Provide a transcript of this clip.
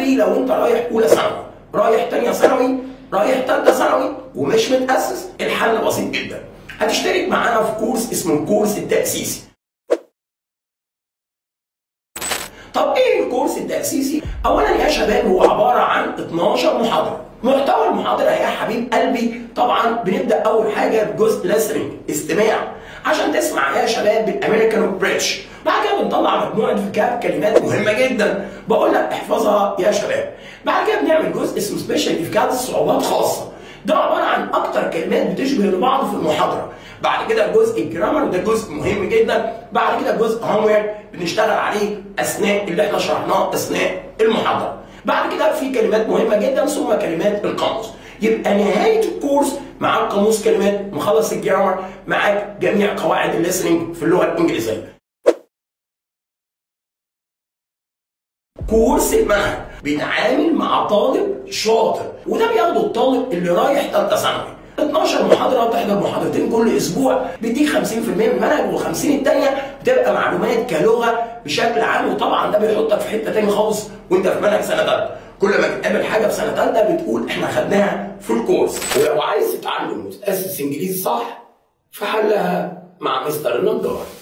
قلبي لو انت رايح اولى ثانوي رايح ثانيه ثانوي رايح ثالثه ثانوي ومش متاسس الحل بسيط جدا هتشترك معانا في كورس اسمه الكورس التاسيسي طب ايه الكورس التاسيسي اولا يا شباب هو عباره عن 12 محاضره محتوى المحاضره يا حبيب قلبي طبعا بنبدا اول حاجه بجزء ليسننج استماع عشان تسمع يا شباب بالامريكان بريتش بعد كده بنطلع مجموعه فيكاب كلمات مهمه جدا بقول لك احفظها يا شباب بعد كده بنعمل جزء اسمه سبيشال فيكاب صعوبات خاصه ده عباره عن اكتر كلمات بتشبه بعض في المحاضره بعد كده جزء الجرامر وده جزء مهم جدا بعد كده جزء هوموير بنشتغل عليه اثناء اللي احنا شرحناه اثناء المحاضره بعد كده في كلمات مهمه جدا ثم كلمات القاموس يبقى نهايه الكورس معاك قاموس كلمات مخلص الجرامر معاك جميع قواعد الليسننج في اللغه الانجليزيه كورس المنهج بنتعامل مع طالب شاطر وده بياخده الطالب اللي رايح ثالثه ثانوي 12 محاضره تحضر محاضرتين كل اسبوع بيديك 50% من المنهج و50 الثانيه بتبقى معلومات كلغه بشكل عام وطبعا ده بيحطك في حته ثانيه خالص وانت في منهج سنه ثالثه كل ما تقابل حاجه في سنه ثالثه بتقول احنا خدناها في الكورس ولو عايز تتعلم وتاسس انجليزي صح فحلها مع مستر النجار